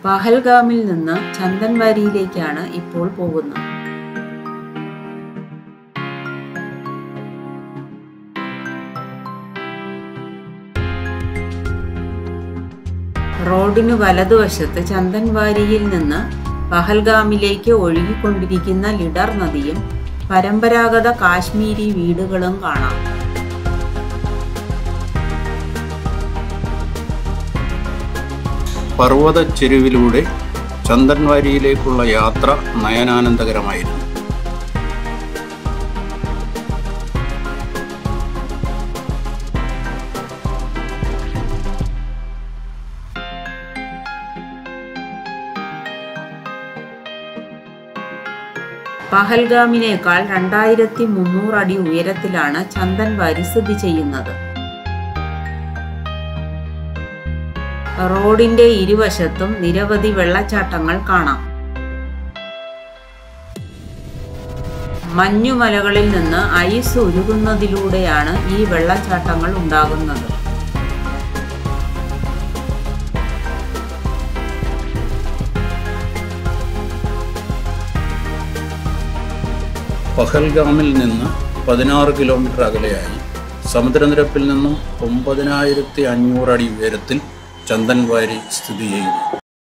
പഹൽഗാമിൽ നിന്ന് ചന്ദൻവാരിയിലേക്കാണ് ഇപ്പോൾ പോകുന്നത് റോഡിന് വലതുവശത്ത് ചന്ദൻവാരിയിൽ നിന്ന് പഹൽഗാമിലേക്ക് ഒഴുകിക്കൊണ്ടിരിക്കുന്ന ലിഡർ നദിയും പരമ്പരാഗത കാശ്മീരി വീടുകളും കാണാം പർവ്വത ചെരുവിലൂടെ ചന്ദൻവാരിയിലേക്കുള്ള യാത്ര നയനാനന്ദകരമായിരുന്നു പഹൽഗാമിനേക്കാൾ രണ്ടായിരത്തി മുന്നൂറ് അടി ഉയരത്തിലാണ് ചന്ദൻവാരി സ്ഥിതി ചെയ്യുന്നത് റോഡിന്റെ ഇരുവശത്തും നിരവധി വെള്ളച്ചാട്ടങ്ങൾ കാണാം മഞ്ഞുമലകളിൽ നിന്ന് ഐസ് ഉരുകുന്നതിലൂടെയാണ് ഈ വെള്ളച്ചാട്ടങ്ങൾ ഉണ്ടാകുന്നത് പഹൽഗാമിൽ നിന്ന് പതിനാറ് കിലോമീറ്റർ അകലെയായി സമുദ്രനിരപ്പിൽ നിന്നും ഒമ്പതിനായിരത്തി അഞ്ഞൂറ് അടി ഉയരത്തിൽ ചന്ദൻവാരി സ്ഥിതി ചെയ്യുന്നു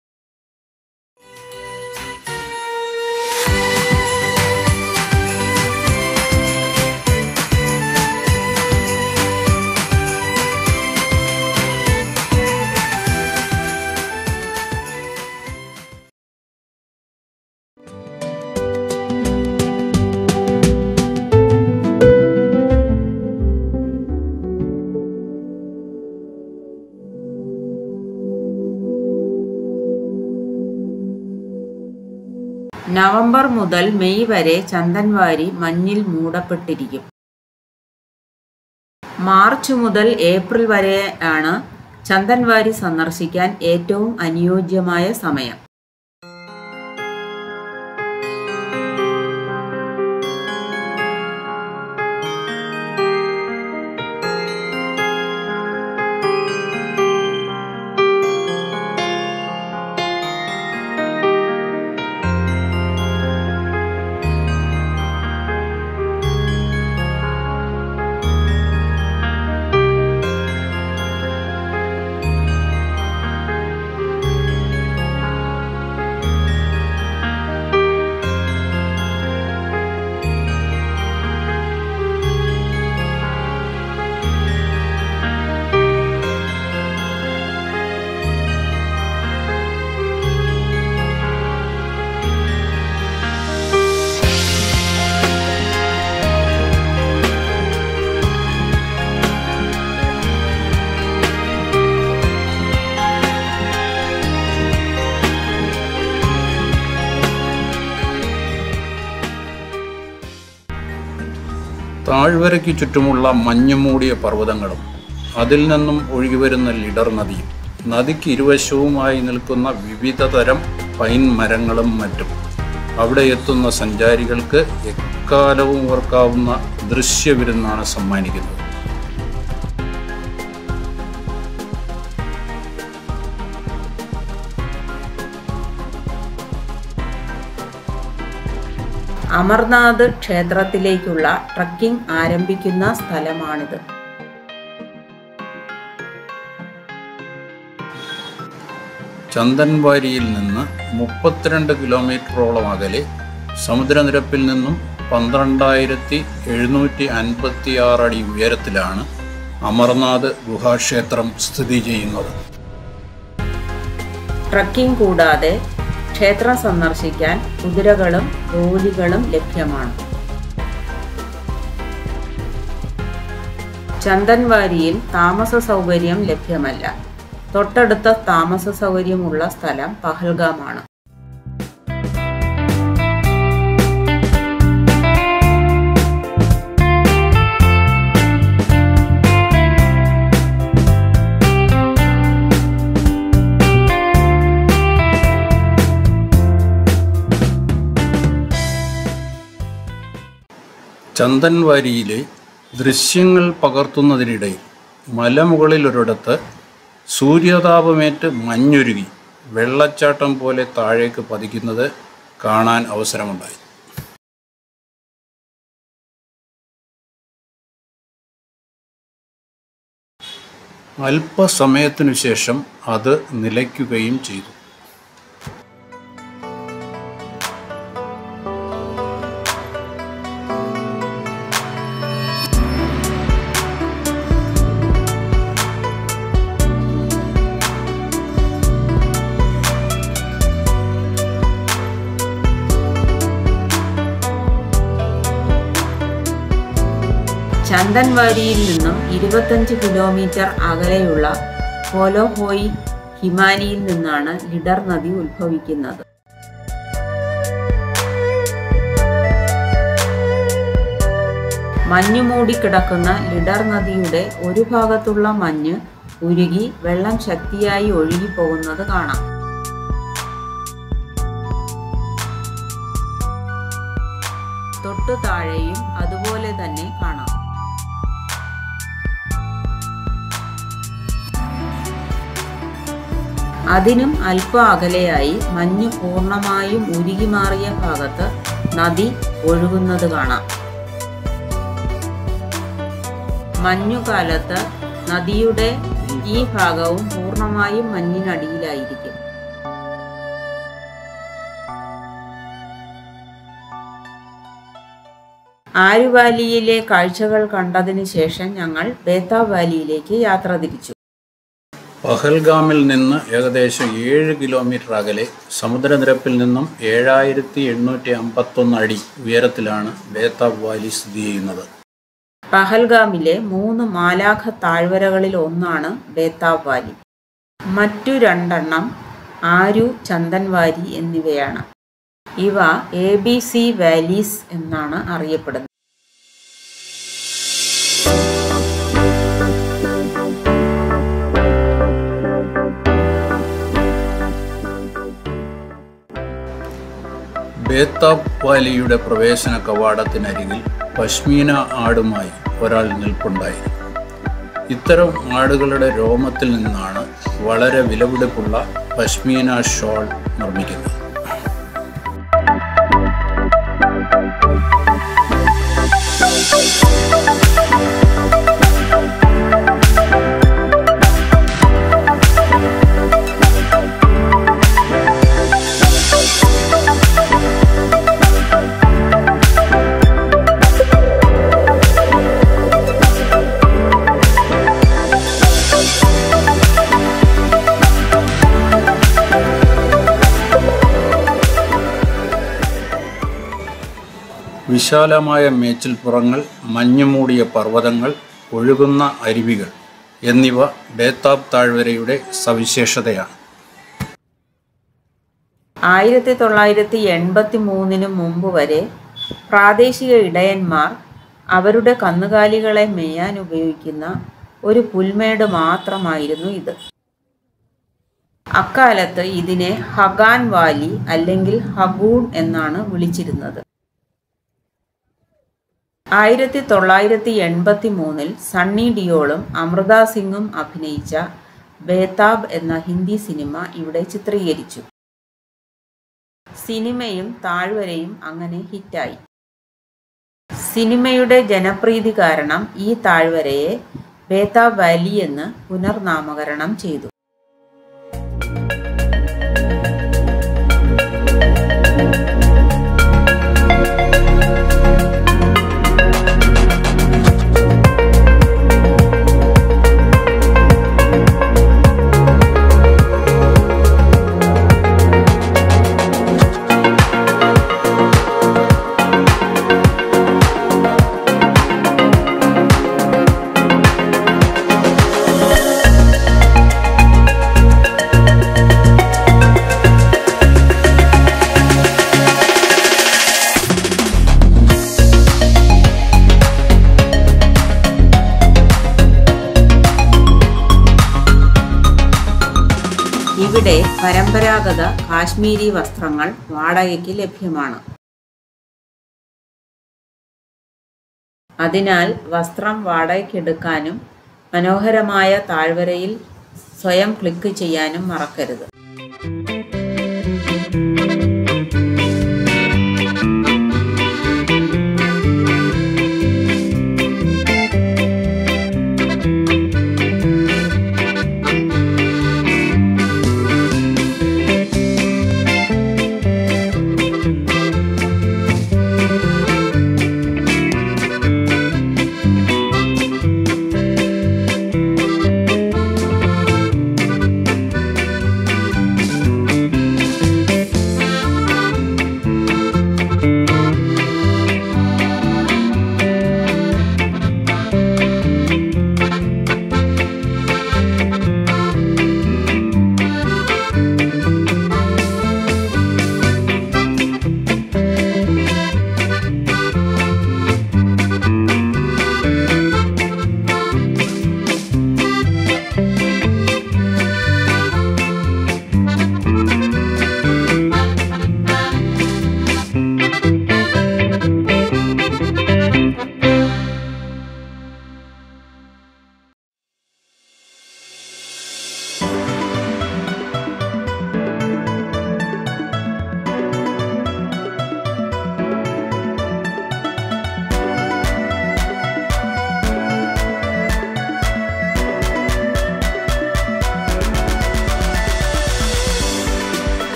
നവംബർ മുതൽ മെയ് വരെ ചന്ദൻവാരി മഞ്ഞിൽ മൂടപ്പെട്ടിരിക്കും മാർച്ച് മുതൽ ഏപ്രിൽ വരെ ആണ് ചന്ദൻവാരി സന്ദർശിക്കാൻ ഏറ്റവും അനുയോജ്യമായ സമയം താഴ്വരയ്ക്ക് ചുറ്റുമുള്ള മഞ്ഞുമൂടിയ പർവ്വതങ്ങളും അതിൽ നിന്നും ഒഴുകിവരുന്ന ലിഡർ നദിയും നദിക്ക് ഇരുവശവുമായി നിൽക്കുന്ന വിവിധ തരം പൈൻ മരങ്ങളും മറ്റും അവിടെ എത്തുന്ന സഞ്ചാരികൾക്ക് എക്കാലവും ഓർക്കാവുന്ന ദൃശ്യവിരുന്നാണ് സമ്മാനിക്കുന്നത് അമർനാഥ് ക്ഷേത്രത്തിലേക്കുള്ള ട്രക്കിംഗ് ആരംഭിക്കുന്ന സ്ഥലമാണിത് ചന്ദൻവാരിയിൽ നിന്ന് മുപ്പത്തിരണ്ട് കിലോമീറ്ററോളം അകലെ സമുദ്രനിരപ്പിൽ നിന്നും പന്ത്രണ്ടായിരത്തി എഴുന്നൂറ്റി അൻപത്തി ആറ് അടി ഉയരത്തിലാണ് അമർനാഥ് ഗുഹാക്ഷേത്രം സ്ഥിതി ചെയ്യുന്നത് ട്രക്കിംഗ് കൂടാതെ ക്ഷേത്രം സന്ദർശിക്കാൻ കുതിരകളും ഡോലികളും ലഭ്യമാണ് ചന്ദൻവാരിയിൽ താമസ സൗകര്യം ലഭ്യമല്ല തൊട്ടടുത്ത താമസ സൗകര്യമുള്ള സ്ഥലം പഹൽഗാമാണ് ചന്ദൻവാരിയിലെ ദൃശ്യങ്ങൾ പകർത്തുന്നതിനിടയിൽ മലമുകളിലൊരിടത്ത് സൂര്യതാപമേറ്റ് മഞ്ഞുരുകി വെള്ളച്ചാട്ടം പോലെ താഴേക്ക് പതിക്കുന്നത് കാണാൻ അവസരമുണ്ടായി അല്പസമയത്തിനു ശേഷം അത് നിലയ്ക്കുകയും ചെയ്തു ചന്ദൻവാരിയിൽ നിന്നും ഇരുപത്തഞ്ച് കിലോമീറ്റർ അകലെയുള്ള കോലോഹോയി ഹിമാനിയിൽ നിന്നാണ് ലിഡർ നദി ഉത്ഭവിക്കുന്നത് മഞ്ഞു മൂടിക്കിടക്കുന്ന ലിഡർ നദിയുടെ ഒരു ഭാഗത്തുള്ള മഞ്ഞ് ഉരുകി വെള്ളം ശക്തിയായി ഒഴുകിപ്പോകുന്നത് കാണാം തൊട്ടു താഴെയും അതുപോലെ തന്നെ കാണാം അതിനും അല്പ അകലെയായി മഞ്ഞ് പൂർണ്ണമായും ഉരുകി മാറിയ ഭാഗത്ത് നദി ഒഴുകുന്നത് കാണാം മഞ്ഞുകാലത്ത് നദിയുടെ ഈ ഭാഗവും പൂർണ്ണമായും മഞ്ഞിനടിയിലായിരിക്കും ആരുവാലിയിലെ കാഴ്ചകൾ കണ്ടതിന് ശേഷം ഞങ്ങൾ ബേത്ത വാലിയിലേക്ക് യാത്ര തിരിച്ചു പഹൽഗാമിൽ നിന്ന് ഏകദേശം ഏഴ് കിലോമീറ്റർ അകലെ സമുദ്രനിരപ്പിൽ നിന്നും ഏഴായിരത്തി എണ്ണൂറ്റി അമ്പത്തൊന്ന് അടി ഉയരത്തിലാണ് ബേതാബ് വാലി സ്ഥിതി ചെയ്യുന്നത് പഹൽഗാമിലെ മൂന്ന് മാലാഖ താഴ്വരകളിൽ ഒന്നാണ് ബേത്താബ് വാലി മറ്റു രണ്ടെണ്ണം ആരു ചന്ദൻവാരി എന്നിവയാണ് ഇവ എ ബി സി വാലീസ് എന്നാണ് അറിയപ്പെടുന്നത് ബേതാബ് വാലിയുടെ പ്രവേശന കവാടത്തിനരികിൽ പശ്മീന ആടുമായി ഒരാൾ നിൽപ്പുണ്ടായി ഇത്തരം ആടുകളുടെ രോമത്തിൽ നിന്നാണ് വളരെ വിലപിടിപ്പുള്ള പശ്മീന ഷോൾ നിർമ്മിക്കുന്നത് വിശാലമായ മേച്ചിൽപ്പുറങ്ങൾ മഞ്ഞുമൂടിയ പർവ്വതങ്ങൾ ഒഴുകുന്ന അരുവികൾ എന്നിവ ബേതാബ് താഴ്വരയുടെ സവിശേഷതയാണ് ആയിരത്തി തൊള്ളായിരത്തി എൺപത്തി മൂന്നിന് മുമ്പ് വരെ പ്രാദേശിക ഇടയന്മാർ അവരുടെ കന്നുകാലികളെ മേയാൻ ഉപയോഗിക്കുന്ന ഒരു പുൽമേട് മാത്രമായിരുന്നു ഇത് അക്കാലത്ത് ഇതിനെ ഹഗാൻ വാലി അല്ലെങ്കിൽ ഹഗൂൺ എന്നാണ് വിളിച്ചിരുന്നത് ആയിരത്തി തൊള്ളായിരത്തി എൺപത്തി മൂന്നിൽ സണ്ണി ഡിയോളും അമൃത സിംഗും അഭിനയിച്ച ബേതാബ് എന്ന ഹിന്ദി സിനിമ ഇവിടെ ചിത്രീകരിച്ചു സിനിമയും താഴ്വരയും അങ്ങനെ ഹിറ്റായി സിനിമയുടെ ജനപ്രീതി കാരണം ഈ താഴ്വരയെ ബേതാബ് വാലി എന്ന് പുനർനാമകരണം ചെയ്തു ഇവിടെ പരമ്പരാഗത കാശ്മീരി വസ്ത്രങ്ങൾ വാടകയ്ക്ക് ലഭ്യമാണ് അതിനാൽ വസ്ത്രം വാടകയ്ക്കെടുക്കാനും മനോഹരമായ താഴ്വരയിൽ സ്വയം ക്ലിക്ക് ചെയ്യാനും മറക്കരുത് നന്ദി